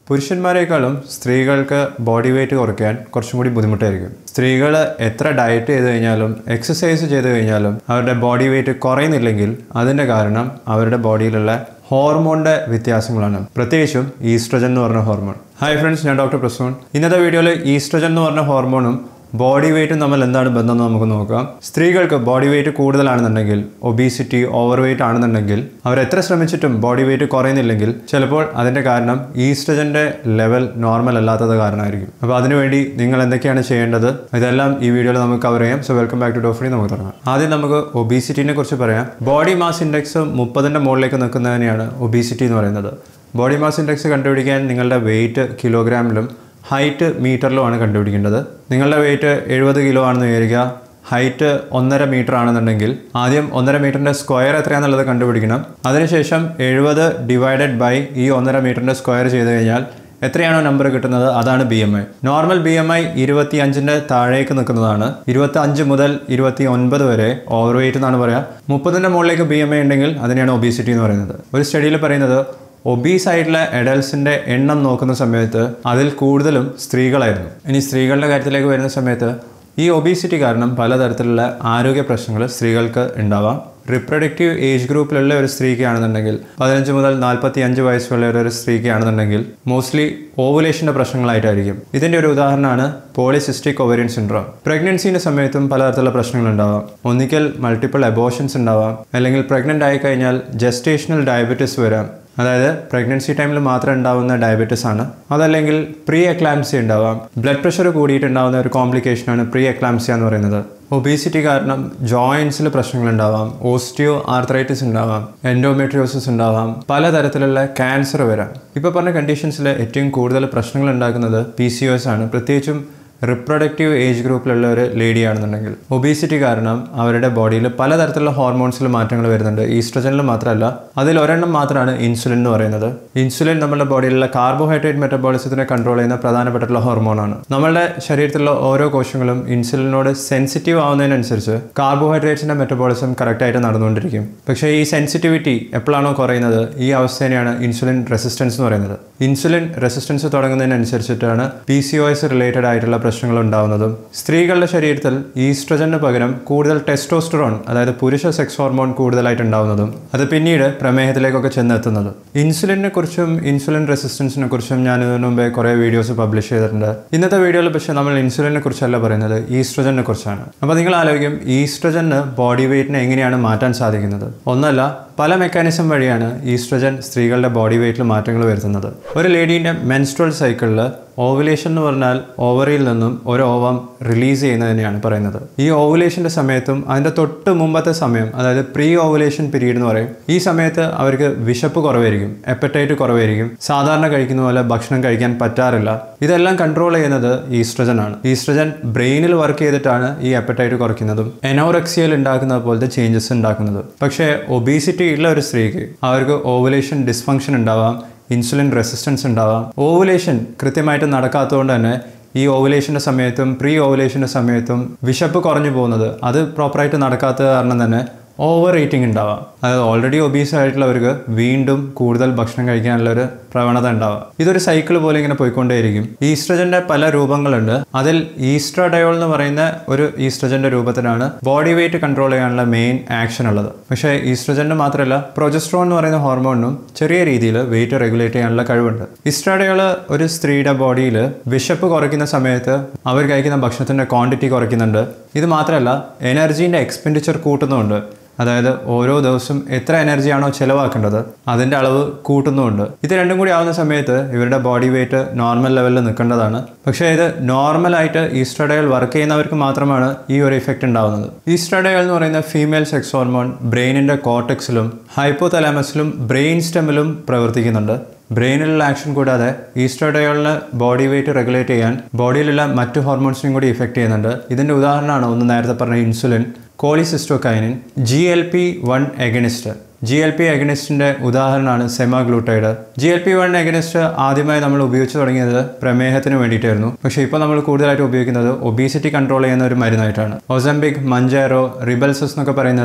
പുരുഷന്മാരെക്കാളും സ്ത്രീകൾക്ക് body wait കുറയ്ക്കാൻ കുറച്ചും കൂടി ബുദ്ധിമുട്ടായിരിക്കും സ്ത്രീകൾ എത്ര ഡയറ്റ് ചെയ്ത് കഴിഞ്ഞാലും എക്സസൈസ് ചെയ്ത് കഴിഞ്ഞാലും അവരുടെ ബോഡി വെയിറ്റ് കുറയുന്നില്ലെങ്കിൽ അതിൻ്റെ കാരണം അവരുടെ ബോഡിയിലുള്ള ഹോർമോണിൻ്റെ വ്യത്യാസങ്ങളാണ് പ്രത്യേകിച്ചും ഈസ്ട്രജൻ എന്ന് പറഞ്ഞ ഹോർമോൺ ഹായ് ഫ്രണ്ട്സ് ഞാൻ ഡോക്ടർ പ്രസൂൺ ഇന്നത്തെ വീഡിയോയിൽ ഈസ്ട്രജൻ എന്ന് പറഞ്ഞ ഹോർമോണും ബോഡി വെയിറ്റും തമ്മിൽ എന്താണ് ബന്ധം എന്ന് നമുക്ക് നോക്കാം സ്ത്രീകൾക്ക് ബോഡി വെയിറ്റ് കൂടുതലാണെന്നുണ്ടെങ്കിൽ ഒബീസിറ്റി ഓവർ വെയിറ്റ് ആണെന്നുണ്ടെങ്കിൽ അവർ എത്ര ശ്രമിച്ചിട്ടും ബോഡി വെയിറ്റ് കുറയുന്നില്ലെങ്കിൽ ചിലപ്പോൾ അതിൻ്റെ കാരണം ഈസ്ട്രജൻ്റെ ലെവൽ നോർമൽ അല്ലാത്തത് കാരണമായിരിക്കും അപ്പോൾ അതിനുവേണ്ടി നിങ്ങൾ എന്തൊക്കെയാണ് ചെയ്യേണ്ടത് ഇതെല്ലാം ഈ വീഡിയോയിൽ നമുക്ക് കവർ ചെയ്യാം സോ വെൽക്കം ബാക്ക് ടു ഡോഫ്രി നമുക്ക് തുടങ്ങാം ആദ്യം നമുക്ക് ഒബീസിറ്റിനെ കുറിച്ച് പറയാം ബോഡി മാസ് ഇൻഡെക്സ് മുപ്പതിൻ്റെ മുകളിലേക്ക് നിൽക്കുന്നതിനെയാണ് ഒബീസിറ്റി എന്ന് പറയുന്നത് ബോഡി മാസ് ഇൻഡെക്സ് കണ്ടുപിടിക്കാൻ നിങ്ങളുടെ വെയിറ്റ് കിലോഗ്രാമിലും ഹൈറ്റ് മീറ്ററിലുമാണ് കണ്ടുപിടിക്കേണ്ടത് നിങ്ങളുടെ വെയിറ്റ് എഴുപത് കിലോ ആണെന്ന് വിചാരിക്കുക ഹൈറ്റ് ഒന്നര മീറ്റർ ആണെന്നുണ്ടെങ്കിൽ ആദ്യം ഒന്നര മീറ്ററിൻ്റെ സ്ക്വയർ എത്രയാണെന്നുള്ളത് കണ്ടുപിടിക്കണം അതിനുശേഷം എഴുപത് ഡിവൈഡഡ് ബൈ ഈ ഒന്നര മീറ്ററിൻ്റെ സ്ക്വയർ ചെയ്ത് കഴിഞ്ഞാൽ എത്രയാണോ നമ്പർ കിട്ടുന്നത് അതാണ് B M I normal B M I ഇരുപത്തി അഞ്ചിൻ്റെ താഴേക്ക് നിൽക്കുന്നതാണ് ഇരുപത്തി അഞ്ച് മുതൽ ഇരുപത്തി ഒൻപത് വരെ ഓവർ വെയിറ്റ് എന്നാണ് പറയുക മുപ്പതിൻ്റെ മുകളിലേക്ക് ബി എം ഐ ഉണ്ടെങ്കിൽ അതിനെയാണ് ഒബീസിറ്റി എന്ന് പറയുന്നത് ഒരു സ്റ്റഡിയിൽ പറയുന്നത് ഒബീസ് ആയിട്ടുള്ള എഡൽസിൻ്റെ എണ്ണം നോക്കുന്ന സമയത്ത് അതിൽ കൂടുതലും സ്ത്രീകളായിരുന്നു ഇനി സ്ത്രീകളുടെ കാര്യത്തിലേക്ക് വരുന്ന സമയത്ത് ഈ ഒബീസിറ്റി കാരണം പലതരത്തിലുള്ള ആരോഗ്യ പ്രശ്നങ്ങൾ സ്ത്രീകൾക്ക് ഉണ്ടാവാം റിപ്രൊഡക്റ്റീവ് ഏജ് ഗ്രൂപ്പിലുള്ള ഒരു സ്ത്രീക്കാണെന്നുണ്ടെങ്കിൽ പതിനഞ്ച് മുതൽ നാൽപ്പത്തി അഞ്ച് വയസ്സുള്ള ഒരു സ്ത്രീക്കാണെന്നുണ്ടെങ്കിൽ മോസ്റ്റ്ലി ഓവുലേഷൻ്റെ പ്രശ്നങ്ങളായിട്ടായിരിക്കും ഇതിൻ്റെ ഒരു ഉദാഹരണമാണ് പോളിസിസ്റ്റിക് ഒവറിയൻ സിൻഡ്രോം പ്രഗ്നൻസിൻ്റെ സമയത്തും പലതരത്തിലുള്ള പ്രശ്നങ്ങൾ ഉണ്ടാവാം ഒന്നിക്കൽ മൾട്ടിപ്പിൾ അബോഷൻസ് ഉണ്ടാവാം അല്ലെങ്കിൽ പ്രഗ്നൻ്റ് ആയി കഴിഞ്ഞാൽ ജസ്റ്റേഷണൽ ഡയബറ്റിസ് വരാം അതായത് പ്രഗ്നൻസി ടൈമിൽ മാത്രം ഉണ്ടാവുന്ന ഡയബറ്റിസ് ആണ് അതല്ലെങ്കിൽ പ്രീ എക്ലാംസി ഉണ്ടാവാം ബ്ലഡ് പ്രഷർ കൂടിയിട്ടുണ്ടാവുന്ന ഒരു കോംപ്ലിക്കേഷനാണ് പ്രീ എക്ലാംസിയ എന്ന് പറയുന്നത് ഒബീസിറ്റി കാരണം ജോയിൻസിൽ പ്രശ്നങ്ങൾ ഉണ്ടാവാം ഓസ്റ്റിയോ ആർത്രൈറ്റിസ് ഉണ്ടാവാം എൻഡോമെട്രിയോസിസ് ഉണ്ടാവാം പലതരത്തിലുള്ള ക്യാൻസർ വരാം ഇപ്പോൾ പറഞ്ഞ കണ്ടീഷൻസിൽ ഏറ്റവും കൂടുതൽ പ്രശ്നങ്ങൾ ഉണ്ടാക്കുന്നത് പി സി ഒ എസ് ആണ് പ്രത്യേകിച്ചും റിപ്രൊഡക്റ്റീവ് ഏജ് ഗ്രൂപ്പിലുള്ള ഒരു ലേഡി ആണെന്നുണ്ടെങ്കിൽ ഒബീസിറ്റി കാരണം അവരുടെ ബോഡിയിൽ പലതരത്തിലുള്ള ഹോർമോൺസിൽ മാറ്റങ്ങൾ വരുന്നുണ്ട് ഈസ്ട്രജനിൽ മാത്രമല്ല അതിൽ ഒരെണ്ണം മാത്രമാണ് ഇൻസുലിൻ എന്ന് പറയുന്നത് ഇൻസുലിൻ നമ്മുടെ ബോഡിയിലുള്ള കാർബോഹൈഡ്രേറ്റ് മെറ്റബോളിസത്തിനെ കൺട്രോൾ ചെയ്യുന്ന പ്രധാനപ്പെട്ടുള്ള ഹോർമോണാണ് നമ്മളുടെ ശരീരത്തിലുള്ള ഓരോ കോശങ്ങളും ഇൻസുലിനോട് സെൻസിറ്റീവ് ആവുന്നതിനനുസരിച്ച് കാർബോഹൈഡ്രേറ്റ്സിന്റെ മെറ്റബോളിസം കറക്റ്റായിട്ട് നടന്നുകൊണ്ടിരിക്കും പക്ഷേ ഈ സെൻസിറ്റിവിറ്റി എപ്പോഴാണോ കുറയുന്നത് ഈ അവസ്ഥേനെയാണ് ഇൻസുലിൻ റെസിസ്റ്റൻസ് എന്ന് പറയുന്നത് ഇൻസുലിൻ റെസിസ്റ്റൻസ് തുടങ്ങുന്നതിനനുസരിച്ചിട്ടാണ് P C O S related ആയിട്ടുള്ള പ്രശ്നങ്ങൾ ഉണ്ടാവുന്നതും സ്ത്രീകളുടെ ശരീരത്തിൽ ഈസ്ട്രജന് പകരം കൂടുതൽ ടെസ്റ്റോസ്റ്ററോൺ അതായത് പുരുഷ സെക്സ് ഹോർമോൺ കൂടുതലായിട്ട് ഉണ്ടാവുന്നതും അത് പിന്നീട് പ്രമേഹത്തിലേക്കൊക്കെ ചെന്നെത്തുന്നതും ഇൻസുലിനെ കുറിച്ചും ഇൻസുലിൻ റെസിസ്റ്റൻസിനെ കുറിച്ചും ഞാൻ ഇതിനു മുമ്പേ കുറേ വീഡിയോസ് പബ്ലിഷ് ചെയ്തിട്ടുണ്ട് ഇന്നത്തെ വീഡിയോയിൽ പക്ഷേ നമ്മൾ ഇൻസുലിനെ കുറിച്ചല്ല പറയുന്നത് ഈസ്ട്രജനെ കുറിച്ചാണ് അപ്പോൾ നിങ്ങൾ ആലോചിക്കും ഈസ്ട്രജന് ബോഡി വെയിറ്റിനെ എങ്ങനെയാണ് മാറ്റാൻ സാധിക്കുന്നത് ഒന്നല്ല പല മെക്കാനിസം വഴിയാണ് ഈസ്ട്രജൻ സ്ത്രീകളുടെ ബോഡി വെയിറ്റിൽ മാറ്റങ്ങൾ വരുത്തുന്നത് ഒരു ലേഡീൻ്റെ മെൻസ്ട്രൽ സൈക്കിളിൽ ഓവുലേഷൻ എന്ന് പറഞ്ഞാൽ ഓവറിയിൽ നിന്നും ഒരു ഓവം റിലീസ് ചെയ്യുന്നതിനെയാണ് പറയുന്നത് ഈ ഓവുലേഷൻ്റെ സമയത്തും അതിൻ്റെ തൊട്ട് മുമ്പത്തെ സമയം അതായത് പ്രീ ഓവുലേഷൻ പീരീഡ് എന്ന് പറയും ഈ സമയത്ത് അവർക്ക് വിശപ്പ് കുറവായിരിക്കും എപ്പറ്റൈറ്റ് കുറവായിരിക്കും സാധാരണ കഴിക്കുന്ന പോലെ ഭക്ഷണം കഴിക്കാൻ പറ്റാറില്ല ഇതെല്ലാം കൺട്രോൾ ചെയ്യുന്നത് ഈസ്ട്രജൻ ആണ് ഈസ്ട്രജൻ ബ്രെയിനിൽ വർക്ക് ചെയ്തിട്ടാണ് ഈ എപ്പറ്റൈറ്റ് കുറയ്ക്കുന്നതും എനോറക്സിയൽ ഉണ്ടാക്കുന്ന പോലത്തെ ചേഞ്ചസ് ഉണ്ടാക്കുന്നത് പക്ഷേ ഒബീസിറ്റി ഉള്ള ഒരു സ്ത്രീക്ക് അവർക്ക് ഓവുലേഷൻ ഡിസ്ഫങ്ഷൻ ഉണ്ടാവാം ഇൻസുലിൻ റെസിസ്റ്റൻസ് ഉണ്ടാവാം ഓവുലേഷൻ കൃത്യമായിട്ട് നടക്കാത്തതുകൊണ്ട് തന്നെ ഈ ഓവുലേഷൻ്റെ സമയത്തും പ്രീ ഓവുലേഷൻ്റെ സമയത്തും വിശപ്പ് കുറഞ്ഞു പോകുന്നത് അത് പ്രോപ്പറായിട്ട് നടക്കാത്തത് കാരണം തന്നെ ഓവർ ഈറ്റിംഗ് ഉണ്ടാവാം അതായത് ഓൾറെഡി ഒബീസ് ആയിട്ടുള്ളവർക്ക് വീണ്ടും കൂടുതൽ ഭക്ഷണം കഴിക്കാനുള്ള ഒരു പ്രവണത ഉണ്ടാവാം ഇതൊരു സൈക്കിൾ പോലെ ഇങ്ങനെ പോയിക്കൊണ്ടേയിരിക്കും ഈസ്ട്രജന്റെ പല രൂപങ്ങളുണ്ട് അതിൽ ഈസ്ട്രഡയോൾ എന്ന് പറയുന്ന ഒരു ഈസ്ട്രജന്റെ രൂപത്തിലാണ് ബോഡി വെയിറ്റ് കൺട്രോൾ ചെയ്യാനുള്ള മെയിൻ ആക്ഷൻ ഉള്ളത് പക്ഷേ ഈസ്ട്രജന് മാത്രമല്ല പ്രൊജസ്ട്രോൺ എന്ന് പറയുന്ന ഹോർമോണിനും ചെറിയ രീതിയിൽ വെയിറ്റ് റെഗുലേറ്റ് ചെയ്യാനുള്ള കഴിവുണ്ട് ഈസ്ട്രഡയോൾ ഒരു സ്ത്രീയുടെ ബോഡിയിൽ വിശപ്പ് കുറയ്ക്കുന്ന സമയത്ത് അവർ കഴിക്കുന്ന ഭക്ഷണത്തിന്റെ ക്വാണ്ടിറ്റി കുറയ്ക്കുന്നുണ്ട് ഇത് മാത്രമല്ല എനർജീൻ്റെ എക്സ്പെൻഡിച്ചർ കൂട്ടുന്നുമുണ്ട് അതായത് ഓരോ ദിവസം എത്ര എനർജിയാണോ ചിലവാക്കേണ്ടത് അതിൻ്റെ അളവ് കൂട്ടുന്നുമുണ്ട് ഇത് രണ്ടും കൂടി ആവുന്ന സമയത്ത് ഇവരുടെ ബോഡി വെയിറ്റ് നോർമൽ ലെവലിൽ നിൽക്കേണ്ടതാണ് പക്ഷേ ഇത് നോർമലായിട്ട് ഈസ്ട്രഡയൽ വർക്ക് ചെയ്യുന്നവർക്ക് മാത്രമാണ് ഈ ഒരു ഇഫക്റ്റ് ഉണ്ടാവുന്നത് ഈസ്ട്രഡയൽ എന്ന് പറയുന്ന ഫീമെയിൽ സെക്സ് ഹോർമോൺ ബ്രെയിനിൻ്റെ കോർട്ടെക്സിലും ഹൈപ്പോ തലാമസിലും ബ്രെയിൻ സ്റ്റെമിലും പ്രവർത്തിക്കുന്നുണ്ട് ബ്രെയിനിലുള്ള ആക്ഷൻ കൂടാതെ ഈസ്ട്രോഡയോളിന് ബോഡി വെയിറ്റ് റെഗുലേറ്റ് ചെയ്യാൻ ബോഡിയിലുള്ള മറ്റു ഹോർമോൺസിനും കൂടി ഇഫക്റ്റ് ചെയ്യുന്നുണ്ട് ഇതിൻ്റെ ഉദാഹരണമാണ് ഒന്ന് നേരത്തെ പറഞ്ഞ insulin cholecystokinin G L P one agonist G L P എഗനിസ്റ്റിൻ്റെ ഉദാഹരണമാണ് semaglutide G L P one agonist ആദ്യമായി നമ്മൾ ഉപയോഗിച്ച് തുടങ്ങിയത് പ്രമേഹത്തിന് വേണ്ടിയിട്ടായിരുന്നു പക്ഷേ ഇപ്പോൾ നമ്മൾ കൂടുതലായിട്ട് ഉപയോഗിക്കുന്നത് ഒബീസിറ്റി കൺട്രോൾ ചെയ്യുന്ന ഒരു മരുന്നായിട്ടാണ് ഒസംബിക് മഞ്ചേറോ റിബൽസസ് എന്നൊക്കെ പറയുന്നത്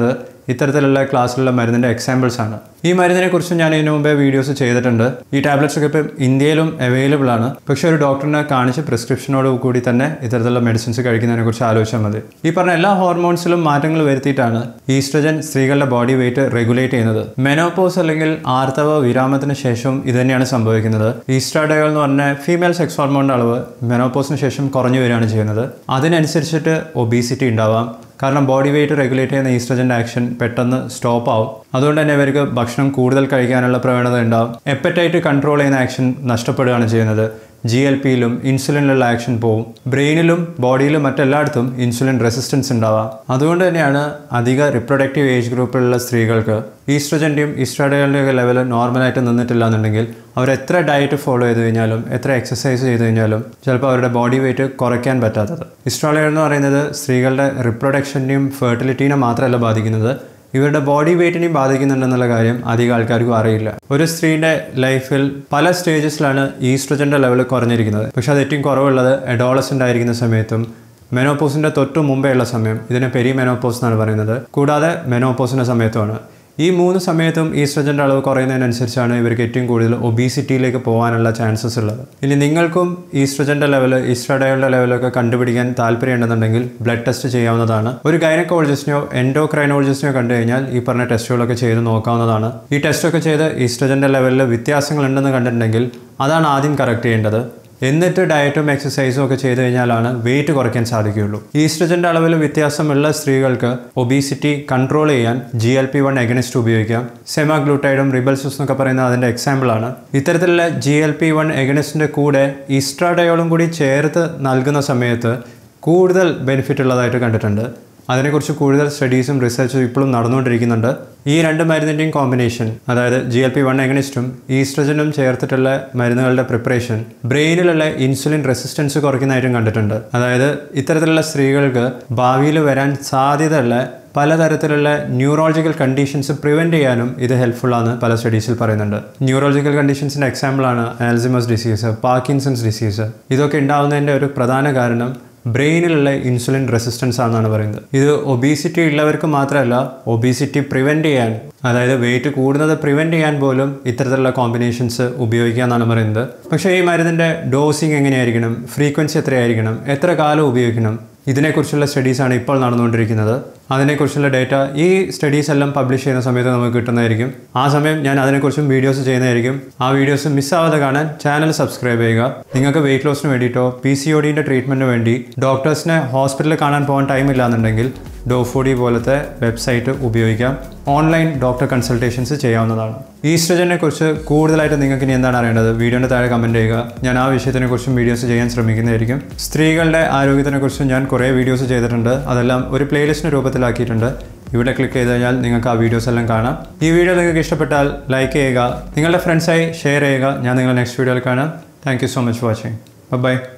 ഇത്തരത്തിലുള്ള ക്ലാസ്സിലുള്ള മരുന്നിൻ്റെ എക്സാമ്പിൾസ് ആണ് ഈ മരുന്നിനെ കുറിച്ച് ഞാൻ ഇതിനു മുമ്പേ വീഡിയോസ് ചെയ്തിട്ടുണ്ട് ഈ ടാബ്ലറ്റ്സ് ഒക്കെ ഇപ്പം ഇന്ത്യയിലും അവൈലബിൾ ആണ് പക്ഷേ ഒരു ഡോക്ടറിനെ കാണിച്ച് പ്രിസ്ക്രിപ്ഷനോട് കൂടി തന്നെ ഇത്തരത്തിലുള്ള മെഡിസിൻസ് കഴിക്കുന്നതിനെ കുറിച്ച് ആലോചിച്ചാൽ മതി ഈ പറഞ്ഞ എല്ലാ ഹോർമോൺസിലും മാറ്റങ്ങൾ വരുത്തിയിട്ടാണ് ഈസ്ട്രജൻ സ്ത്രീകളുടെ ബോഡി വെയിറ്റ് റെഗുലേറ്റ് ചെയ്യുന്നത് മെനോപോസ് അല്ലെങ്കിൽ ആർത്തവ വിരാമത്തിന് ശേഷം ഇത് തന്നെയാണ് സംഭവിക്കുന്നത് ഈസ്ട്രാഡയോൾ എന്ന് പറഞ്ഞ ഫീമെയിൽ സെക്സ് ഹോർമോണിന്റെ അളവ് മെനോപോസിന് ശേഷം കുറഞ്ഞു വരികയാണ് ചെയ്യുന്നത് അതിനനുസരിച്ചിട്ട് ഒബീസിറ്റി ഉണ്ടാവാം കാരണം ബോഡി വെയിറ്റ് റെഗുലേറ്റ് ചെയ്യുന്ന ഈസ്ട്രജൻ്റെ ആക്ഷൻ പെട്ടെന്ന് സ്റ്റോപ്പ് ആവും അതുകൊണ്ട് തന്നെ ഇവർക്ക് ഭക്ഷണം കൂടുതൽ കഴിക്കാനുള്ള പ്രവണത ഉണ്ടാവും എപ്പറ്റൈറ്റ് കൺട്രോൾ ചെയ്യുന്ന ആക്ഷൻ നഷ്ടപ്പെടുകയാണ് ചെയ്യുന്നത് ജി എൽ പിയിലും ഇൻസുലിനിലുള്ള ആക്ഷൻ പോവും ബ്രെയിനിലും ബോഡിയിലും മറ്റെല്ലായിടത്തും ഇൻസുലിൻ റെസിസ്റ്റൻസ് ഉണ്ടാവാം അതുകൊണ്ട് തന്നെയാണ് അധിക റിപ്രൊഡക്റ്റീവ് ഏജ് ഗ്രൂപ്പിലുള്ള സ്ത്രീകൾക്ക് ഈസ്ട്രജൻ്റെയും ഈസ്ട്രാഡകളുടെയും ഒക്കെ ലെവൽ നോർമലായിട്ട് നിന്നിട്ടില്ല എന്നുണ്ടെങ്കിൽ അവർ എത്ര ഡയറ്റ് ഫോളോ ചെയ്ത് കഴിഞ്ഞാലും എത്ര എക്സസൈസ് ചെയ്ത് കഴിഞ്ഞാലും ചിലപ്പോൾ അവരുടെ ബോഡി വെയിറ്റ് കുറയ്ക്കാൻ പറ്റാത്തത് ഇസ്ട്രോളകൾ എന്ന് പറയുന്നത് സ്ത്രീകളുടെ റിപ്രൊഡക്ഷൻ്റെയും ഫെർട്ടിലിറ്റീനെ മാത്രമല്ല ബാധിക്കുന്നത് ഇവരുടെ ബോഡി വെയിറ്റിനെയും ബാധിക്കുന്നുണ്ടെന്നുള്ള കാര്യം അധികം ആൾക്കാർക്കും അറിയില്ല ഒരു സ്ത്രീയുടെ ലൈഫിൽ പല സ്റ്റേജസിലാണ് ഈസ്ട്രജൻ്റെ ലെവൽ കുറഞ്ഞിരിക്കുന്നത് പക്ഷെ അത് ഏറ്റവും കുറവുള്ളത് എഡോളസൻ്റ് ആയിരിക്കുന്ന സമയത്തും മെനോപോസിൻ്റെ തൊട്ടു മുമ്പേ ഉള്ള സമയം ഇതിനെ പെരി മെനോപോസ് എന്നാണ് പറയുന്നത് കൂടാതെ മെനോപോസിൻ്റെ സമയത്തുമാണ് ഈ മൂന്ന് സമയത്തും ഈസ്ട്രജൻ്റെ അളവ് കുറയുന്നതിനനുസരിച്ചാണ് ഇവർക്ക് ഏറ്റവും കൂടുതൽ ഒബീസിറ്റിയിലേക്ക് പോകാനുള്ള ചാൻസസ് ഉള്ളത് ഇനി നിങ്ങൾക്കും ഈസ്ട്രജൻ്റെ ലെവൽ ഈസ്ട്രഡയുടെ ലെവലൊക്കെ കണ്ടുപിടിക്കാൻ താല്പര്യമുണ്ടെന്നുണ്ടെങ്കിൽ ബ്ലഡ് ടെസ്റ്റ് ചെയ്യാവുന്നതാണ് ഒരു ഗൈനക്കോളജിസ്റ്റിനെയോ എൻഡോക്രൈനോളജിസ്റ്റിനെയോ കണ്ടു കഴിഞ്ഞാൽ ഈ പറഞ്ഞ ടെസ്റ്റുകളൊക്കെ ചെയ്ത് നോക്കാവുന്നതാണ് ഈ ടെസ്റ്റൊക്കെ ചെയ്ത് ഈസ്ട്രജൻ്റെ ലെവലിൽ വ്യത്യാസങ്ങളുണ്ടെന്ന് കണ്ടിട്ടുണ്ടെങ്കിൽ അതാണ് ആദ്യം കറക്റ്റ് ചെയ്യേണ്ടത് എന്നിട്ട് ഡയറ്റും എക്സസൈസും ഒക്കെ ചെയ്തു കഴിഞ്ഞാലാണ് വെയിറ്റ് കുറയ്ക്കാൻ സാധിക്കുകയുള്ളൂ ഈസ്ട്രജൻ്റെ അളവിൽ വ്യത്യാസമുള്ള സ്ത്രീകൾക്ക് ഒബീസിറ്റി കൺട്രോൾ ചെയ്യാൻ G L P one agonist ഉപയോഗിക്കാം സെമാഗ്ലൂട്ടൈഡും റിബൽസസ് എന്നൊക്കെ പറയുന്നത് അതിൻ്റെ എക്സാമ്പിളാണ് ഇത്തരത്തിലുള്ള ജി എൽ പി വൺ എഗനിസ്റ്റിൻ്റെ കൂടെ ഈസ്ട്രാഡയോളും കൂടി ചേർത്ത് നൽകുന്ന സമയത്ത് കൂടുതൽ ബെനിഫിറ്റ് ഉള്ളതായിട്ട് കണ്ടിട്ടുണ്ട് അതിനെക്കുറിച്ച് കൂടുതൽ സ്റ്റഡീസും റിസർച്ചും ഇപ്പോഴും നടന്നുകൊണ്ടിരിക്കുന്നുണ്ട് ഈ രണ്ട് മരുന്നിൻ്റെയും കോമ്പിനേഷൻ അതായത് ജി എൽ പി വൺ എഗനിസ്റ്റും ഈസ്ട്രജനും ചേർത്തിട്ടുള്ള മരുന്നുകളുടെ പ്രിപ്പറേഷൻ ബ്രെയിനിലുള്ള ഇൻസുലിൻ റെസിസ്റ്റൻസ് കുറയ്ക്കുന്നതായിട്ടും കണ്ടിട്ടുണ്ട് അതായത് ഇത്തരത്തിലുള്ള സ്ത്രീകൾക്ക് ഭാവിയിൽ വരാൻ സാധ്യതയുള്ള പലതരത്തിലുള്ള ന്യൂറോളജിക്കൽ കണ്ടീഷൻസ് പ്രിവെൻറ്റ് ചെയ്യാനും ഇത് ഹെൽപ്ഫുൾ ആണ് പല സ്റ്റഡീസിൽ പറയുന്നുണ്ട് ന്യൂറോളജിക്കൽ കണ്ടീഷൻസിൻ്റെ എക്സാമ്പിളാണ് ആൽസിമസ് ഡിസീസ് പാർക്കിൻസൺസ് ഡിസീസ് ഇതൊക്കെ ഉണ്ടാവുന്നതിൻ്റെ ഒരു പ്രധാന കാരണം ബ്രെയിനിലുള്ള ഇൻസുലിൻ റെസിസ്റ്റൻസ് ആണെന്നാണ് പറയുന്നത് ഇത് ഒബീസിറ്റി ഉള്ളവർക്ക് മാത്രമല്ല ഒബീസിറ്റി പ്രിവെൻറ്റ് ചെയ്യാൻ അതായത് വെയിറ്റ് കൂടുന്നത് പ്രിവെൻറ്റ് ചെയ്യാൻ പോലും ഇത്തരത്തിലുള്ള കോമ്പിനേഷൻസ് ഉപയോഗിക്കാമെന്നാണ് പറയുന്നത് പക്ഷേ ഈ മരുന്നിൻ്റെ ഡോസിങ് എങ്ങനെയായിരിക്കണം ഫ്രീക്വൻസി എത്രയായിരിക്കണം എത്ര കാലം ഉപയോഗിക്കണം ഇതിനെക്കുറിച്ചുള്ള സ്റ്റഡീസാണ് ഇപ്പോൾ നടന്നുകൊണ്ടിരിക്കുന്നത് അതിനെക്കുറിച്ചുള്ള ഡേറ്റ ഈ സ്റ്റഡീസ് എല്ലാം പബ്ലിഷ് ചെയ്യുന്ന സമയത്ത് നമുക്ക് കിട്ടുന്നതായിരിക്കും ആ സമയം ഞാൻ അതിനെക്കുറിച്ചും വീഡിയോസ് ചെയ്യുന്നതായിരിക്കും ആ വീഡിയോസ് മിസ്സാവാതെ കാണാൻ ചാനൽ സബ്സ്ക്രൈബ് ചെയ്യുക നിങ്ങൾക്ക് വെയിറ്റ് ലോസിന് വേണ്ടിയിട്ടോ പി സി ഒ ഡിൻ്റെ ട്രീറ്റ്മെൻറ്റിന് വേണ്ടി ഡോക്ടേഴ്സിനെ ഹോസ്പിറ്റലിൽ കാണാൻ പോകാൻ ടൈം ഇല്ലാന്നുണ്ടെങ്കിൽ ഡോഫോഡി പോലത്തെ വെബ്സൈറ്റ് ഉപയോഗിക്കാം ഓൺലൈൻ ഡോക്ടർ കൺസൾട്ടേഷൻസ് ചെയ്യാവുന്നതാണ് ഈസ്ട്രജനെ കുറിച്ച് കൂടുതലായിട്ട് നിങ്ങൾക്ക് ഇനി എന്താണ് അറിയേണ്ടത് വീഡിയോൻ്റെ താഴെ കമൻറ്റ് ചെയ്യുക ഞാൻ ആ വിഷയത്തിനെ കുറിച്ചും വീഡിയോസ് ചെയ്യാൻ ശ്രമിക്കുന്നതായിരിക്കും സ്ത്രീകളുടെ ആരോഗ്യത്തിനെ കുറിച്ചും ഞാൻ കുറേ വീഡിയോസ് ചെയ്തിട്ടുണ്ട് അതെല്ലാം ഒരു പ്ലേലിസ്റ്റിൻ്റെ രൂപത്തിലാക്കിയിട്ടുണ്ട് ഇവിടെ ക്ലിക്ക് ചെയ്ത് കഴിഞ്ഞാൽ നിങ്ങൾക്ക് ആ വീഡിയോസ് എല്ലാം കാണാം ഈ വീഡിയോ നിങ്ങൾക്ക് ഇഷ്ടപ്പെട്ടാൽ ലൈക്ക് ചെയ്യുക നിങ്ങളുടെ ഫ്രണ്ട്സായി ഷെയർ ചെയ്യുക ഞാൻ നിങ്ങളെ നെക്സ്റ്റ് വീഡിയോയിൽ കാണാം thank you so much watching by